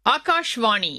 ஆகாஷ்வாணி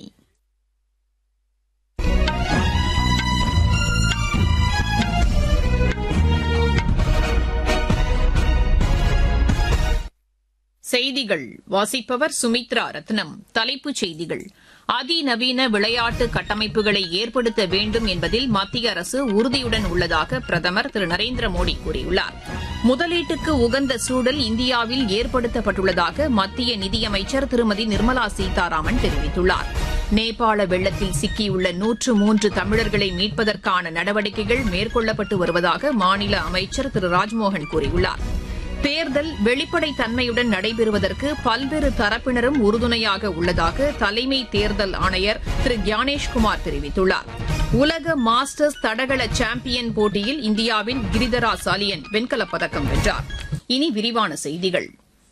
செய்திகள் வாசிப்பவர் சுமித்ரா ரத்னம் தலைப்புச் செய்திகள் அதிநவீன விளையாட்டு கட்டமைப்புகளை ஏற்படுத்த வேண்டும் என்பதில் மத்திய அரசு உறுதியுடன் உள்ளதாக பிரதமர் திரு நரேந்திர மோடி கூறியுள்ளார் முதலீட்டுக்கு உகந்த சூழல் இந்தியாவில் ஏற்படுத்தப்பட்டுள்ளதாக மத்திய நிதியமைச்சர் திருமதி நிர்மலா சீதாராமன் தெரிவித்துள்ளார் நேபாள வெள்ளத்தில் சிக்கியுள்ள நூற்று மூன்று தமிழர்களை மீட்பதற்கான நடவடிக்கைகள் மேற்கொள்ளப்பட்டு வருவதாக மாநில அமைச்சர் திரு ராஜ்மோகன் கூறியுள்ளார் தேர்தல் வெளிப்படைத் தன்மையுடன் நடைபெறுவதற்கு பல்வேறு தரப்பினரும் உறுதுணையாக உள்ளதாக தலைமை தேர்தல் ஆணையர் திரு ஞானேஷ்குமார் தெரிவித்துள்ளார் உலக மாஸ்டர்ஸ் தடகள சாம்பியன் போட்டியில் இந்தியாவின் கிரிதரா சாலியன் வெண்கலப் பதக்கம் வென்றார் இனி விரிவான செய்திகள்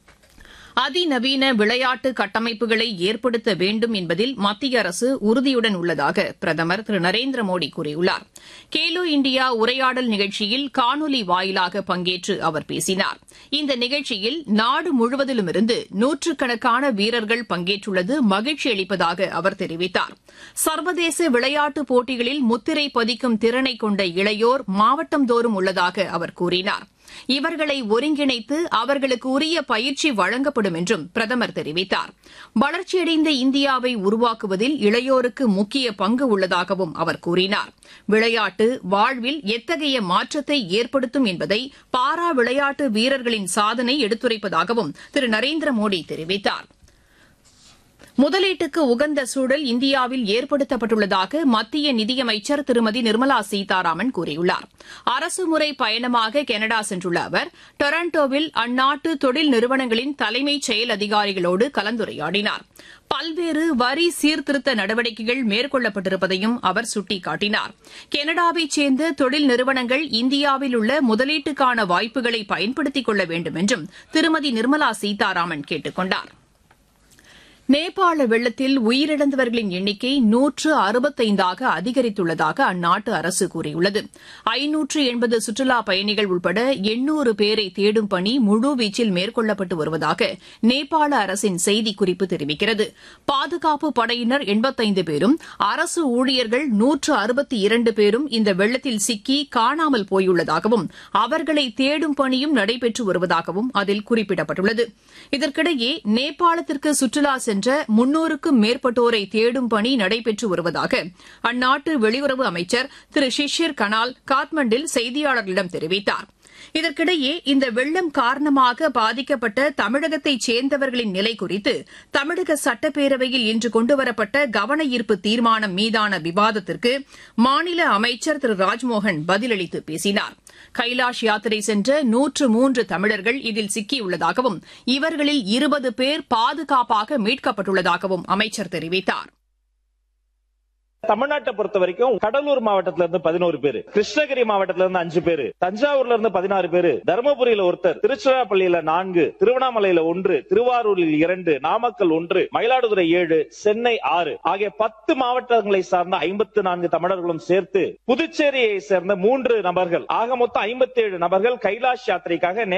அதிநவீன விளையாட்டு கட்டமைப்புகளை ஏற்படுத்த வேண்டும் என்பதில் மத்திய அரசு உறுதியுடன் உள்ளதாக பிரதமர் திரு நரேந்திர மோடி கூறியுள்ளார் கேலோ இந்தியா உரையாடல் நிகழ்ச்சியில் காணொலி வாயிலாக பங்கேற்று அவர் பேசினார் இந்த நிகழ்ச்சியில் நாடு முழுவதிலுமிருந்து நூற்றுக்கணக்கான வீரர்கள் பங்கேற்றுள்ளது மகிழ்ச்சி அளிப்பதாக அவர் தெரிவித்தார் சர்வதேச விளையாட்டுப் போட்டிகளில் முத்திரை பதிக்கும் திறனை கொண்ட இளையோர் மாவட்டந்தோறும் உள்ளதாக அவர் கூறினார் இவர்களை ஒருங்கிணைத்து அவர்களுக்கு உரிய பயிற்சி வழங்கப்படும் என்றும் பிரதமர் தெரிவித்தார் வளர்ச்சியடைந்த இந்தியாவை உருவாக்குவதில் இளையோருக்கு முக்கிய பங்கு உள்ளதாகவும் அவர் கூறினார் விளையாட்டு வாழ்வில் எத்தகைய மாற்றத்தை ஏற்படுத்தும் என்பதை பாரா விளையாட்டு வீரர்களின் சாதனை எடுத்துரைப்பதாகவும் திரு நரேந்திர மோடி தெரிவித்தாா் முதலீட்டுக்கு உகந்த சூழல் இந்தியாவில் ஏற்படுத்தப்பட்டுள்ளதாக மத்திய நிதியமைச்சர் திருமதி நிர்மலா சீதாராமன் கூறியுள்ளார் அரசுமுறை பயணமாக கனடா சென்றுள்ள அவர் டொரண்டோவில் அந்நாட்டு தொழில் நிறுவனங்களின் தலைமைச் செயல் அதிகாரிகளோடு கலந்துரையாடினார் பல்வேறு வரி சீர்திருத்த நடவடிக்கைகள் மேற்கொள்ளப்பட்டிருப்பதையும் அவர் சுட்டிக்காட்டினார் கனடாவைச் சேர்ந்த தொழில் நிறுவனங்கள் இந்தியாவில் உள்ள முதலீட்டுக்கான வாய்ப்புகளை பயன்படுத்திக் கொள்ள வேண்டும் என்றும் திருமதி நிர்மலா சீதாராமன் கேட்டுக் கொண்டாா் நேபாள வெள்ளத்தில் உயிரிழந்தவர்களின் எண்ணிக்கை நூற்று அறுபத்தைந்தாக அதிகரித்துள்ளதாக அந்நாட்டு அரசு கூறியுள்ளது ஐநூற்று எண்பது சுற்றுலாப் பயணிகள் உட்பட எண்ணூறு பேரை தேடும் பணி முழுவீச்சில் மேற்கொள்ளப்பட்டு வருவதாக நேபாள அரசின் செய்திக்குறிப்பு தெரிவிக்கிறது பாதுகாப்பு படையினர் எண்பத்தைந்து பேரும் அரசு ஊழியர்கள் நூற்று அறுபத்தி இரண்டு பேரும் இந்த வெள்ளத்தில் சிக்கி காணாமல் போயுள்ளதாகவும் அவர்களை தேடும் பணியும் நடைபெற்று வருவதாகவும் அதில் குறிப்பிடப்பட்டுள்ளது இதற்கிடையே நேபாளத்திற்கு சுற்றுலா சென்ற முன்னூறுக்கும் மேற்பட்டோரை தேடும் பணி நடைபெற்று வருவதாக அந்நாட்டு வெளியுறவு அமைச்சர் திரு ஷிஷிர் கனால் காத்மண்டில் செய்தியாளர்களிடம் தெரிவித்தார் இதற்கிடையே இந்த வெள்ளம் காரணமாக பாதிக்கப்பட்ட தமிழகத்தைச் சேர்ந்தவர்களின் நிலை குறித்து தமிழக சட்டப்பேரவையில் இன்று கொண்டுவரப்பட்ட கவன ஈர்ப்பு தீர்மானம் மீதான விவாதத்திற்கு மாநில அமைச்சர் திரு ராஜ்மோகன் பதிலளித்து பேசினார் கைலாஷ் யாத்திரை சென்ற நூற்று மூன்று தமிழர்கள் இதில் சிக்கியுள்ளதாகவும் இவர்களில் இருபது பேர் பாதுகாப்பாக மீட்கப்பட்டுள்ளதாகவும் அமைச்சர் தெரிவித்தார் தமிழ்நாட்டை பொறுத்த வரைக்கும் கடலூர் மாவட்டத்துல இருந்து பதினோரு பேரு கிருஷ்ணகிரி மாவட்டத்துல இருந்து அஞ்சு பேரு தஞ்சாவூர்ல இருந்து பதினாறு பேரு தருமபுரியில ஒருத்தர் திருச்சிராப்பள்ளியில நான்கு திருவண்ணாமலையில ஒன்று திருவாரூரில் இரண்டு நாமக்கல் ஒன்று மயிலாடுதுறை ஏழு சென்னை ஆறு ஆகிய பத்து மாவட்டங்களை சார்ந்த ஐம்பத்து நான்கு தமிழர்களும் சேர்த்து புதுச்சேரியை சேர்ந்த மூன்று நபர்கள் ஆக மொத்தம் ஐம்பத்தி ஏழு நபர்கள் கைலாஷ் யாத்திரைக்காக